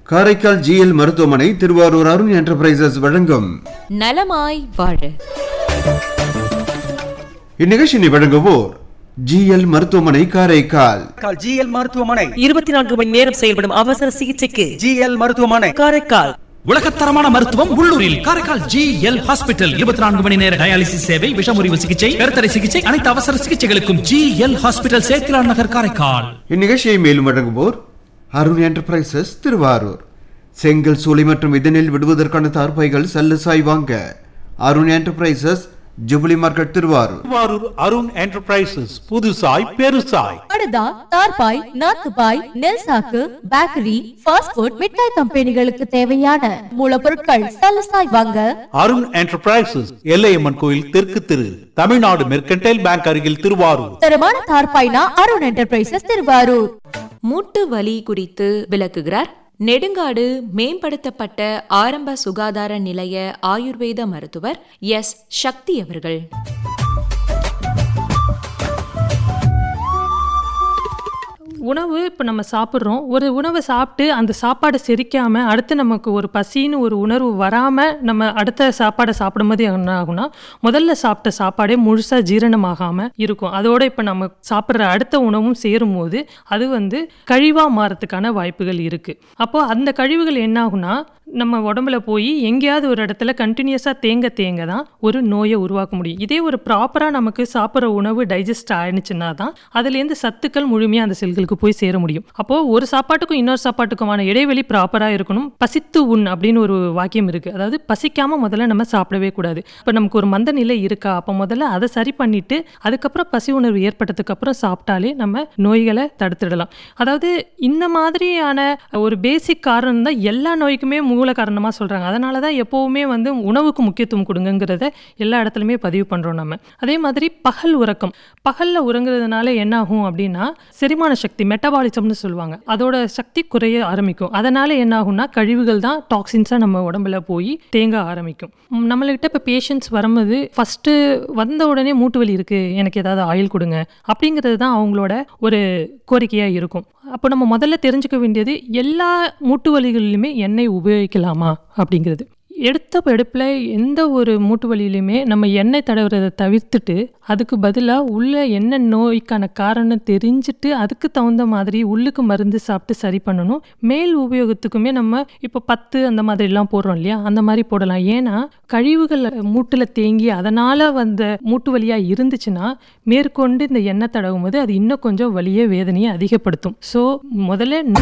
Karaikal GL மருத்துவமனை Thiruvarur Arun enterprises வழங்கும் நலமாய் வாழ இந்நிகழ்ச்சியை வழங்குவோர் ஜிஎல் மருத்துவமனை காரைக்கால் காரைக்கால் ஜிஎல் மருத்துவமனை இருபத்தி நான்கு மணி நேரம் செயல்படும் அவசர சிகிச்சைக்கு ஜிஎல் மருத்துவமனை காரைக்கால் உலகத்தரமான மருத்துவம் உள்ளூரில் காரைக்கால் ஜி எல் ஹாஸ்பிட்டல் இருபத்தி நான்கு மணி நேர டயாலிசிஸ் சேவை விஷமுறிவு சிகிச்சை கருத்தடை சிகிச்சை அனைத்து அவசர சிகிச்சைகளுக்கும் ஜி எல் ஹாஸ்பிட்டல் சேத்திலான் நகர் காரைக்கால் இந்நிகழ்ச்சியை மேலும் வழங்குவோர் அருண் என்டர்பிரைசஸ் திருவாரூர் செங்கல் சூளை மற்றும் இதனில் விடுவதற்கான தார்பாய்கள் சல்லுசாய் வாங்க Arun enterprises jubilee market Tiruvarur Tiruvarur Arun enterprises புதுசாய் பெருசாய் படுதா தார்பாய் நாத்துபாய் நெல் சாக்கு பேக்கரி ஃபாஸ்ட் ஃபுட் மிட்டாய் கம்பெனிகளுக்கு தேவையான மூலப்பொருட்கள் சலசாய் வாங்க அருண் என்டர்பிரைசஸ் எல்லையம்மன் கோயில் தெற்கு திரு தமிழ்நாடு மெர்கன்டைல் பேங்க் அருகில் திருவாரூர் தரமான தார்பாய்னா அருண் என்டர்பிரைசஸ் திருவாரூர் மூட்டு வலி குறித்து விளக்குகிறார் நெடுங்காடு மேம்படுத்தப்பட்ட ஆரம்ப சுகாதார நிலைய ஆயுர்வேத மருத்துவர் எஸ் சக்தி அவர்கள் உணவு இப்போ நம்ம சாப்பிட்றோம் ஒரு உணவை சாப்பிட்டு அந்த சாப்பாடை செரிக்காமல் அடுத்து நமக்கு ஒரு பசின்னு ஒரு உணர்வு வராமல் நம்ம அடுத்த சாப்பாடை சாப்பிடும்போது என்ன ஆகும்னா முதல்ல சாப்பிட்ட சாப்பாடே முழுசாக ஜீரணமாகாமல் இருக்கும் அதோட இப்போ நம்ம சாப்பிட்ற அடுத்த உணவும் சேரும்போது அது வந்து கழிவாக மாறத்துக்கான வாய்ப்புகள் இருக்குது அப்போது அந்த கழிவுகள் என்ன ஆகும்னா நம்ம உடம்புல போய் எங்கேயாவது ஒரு இடத்துல கண்டினியூஸாக தேங்க தேங்க தான் ஒரு நோயை உருவாக்க முடியும் இதே ஒரு ப்ராப்பராக நமக்கு சாப்பிட்ற உணவு டைஜஸ்ட் ஆயிடுச்சுன்னா தான் அதுலேருந்து சத்துக்கள் முழுமையாக அந்த செல்களுக்கு போய் சேர முடியும் அப்போது ஒரு சாப்பாட்டுக்கும் இன்னொரு சாப்பாட்டுக்குமான இடைவெளி ப்ராப்பராக இருக்கணும் பசித்து உண் அப்படின்னு ஒரு வாக்கியம் இருக்குது அதாவது பசிக்காமல் முதல்ல நம்ம சாப்பிடவே கூடாது இப்போ நமக்கு ஒரு மந்த நிலை இருக்கா அப்போ முதல்ல அதை சரி பண்ணிட்டு அதுக்கப்புறம் பசி உணர்வு ஏற்பட்டதுக்கு அப்புறம் சாப்பிட்டாலே நம்ம நோய்களை தடுத்துடலாம் அதாவது இந்த மாதிரியான ஒரு பேசிக் காரணம் தான் எல்லா நோய்க்குமே மூல காரணமாக சொல்கிறாங்க அதனால தான் எப்போவுமே வந்து உணவுக்கு முக்கியத்துவம் கொடுங்கங்கிறத எல்லா இடத்துலையுமே பதிவு பண்ணுறோம் நம்ம அதே மாதிரி பகல் உறக்கம் பகலில் உறங்குறதுனால என்ன ஆகும் அப்படின்னா செரிமான சக்தி மெட்டபாலிசம்னு சொல்லுவாங்க அதோட சக்தி குறைய ஆரம்பிக்கும் அதனால என்ன ஆகும்னா கழிவுகள் தான் டாக்ஸின்ஸாக நம்ம உடம்புல போய் தேங்க ஆரம்பிக்கும் ம், நம்மள்கிட்ட இப்போ பேஷண்ட்ஸ் வரும்போது ஃபஸ்ட்டு வந்த உடனே மூட்டு வலி இருக்குது எனக்கு ஏதாவது ஆயில் கொடுங்க அப்படிங்கிறது தான் அவங்களோட ஒரு கோரிக்கையாக இருக்கும் அப்போ நம்ம முதல்ல தெரிஞ்சுக்க வேண்டியது எல்லா மூட்டு வலிகளிலுமே எண்ணெய் உபயோகிக்கலாமா அப்படிங்கிறது எடுத்த எடுப்பில் எந்த ஒரு மூட்டு வலியிலையுமே நம்ம எண்ணெய் தடவுறதை தவிர்த்துட்டு அதுக்கு பதிலாக உள்ள என்ன நோய்க்கான காரணம் தெரிஞ்சுட்டு அதுக்கு தகுந்த மாதிரி உள்ளுக்கு மருந்து சாப்பிட்டு சரி பண்ணணும் மேல் உபயோகத்துக்குமே நம்ம இப்போ பத்து அந்த மாதிரிலாம் போடுறோம் இல்லையா அந்த மாதிரி போடலாம் ஏன்னா கழிவுகள் மூட்டில் தேங்கி அதனால் வந்த மூட்டு வலியாக இருந்துச்சுன்னா மேற்கொண்டு இந்த எண்ணெய் தடவும் போது அது இன்னும் கொஞ்சம் வலியை வேதனையை அதிகப்படுத்தும் ஸோ முதல்ல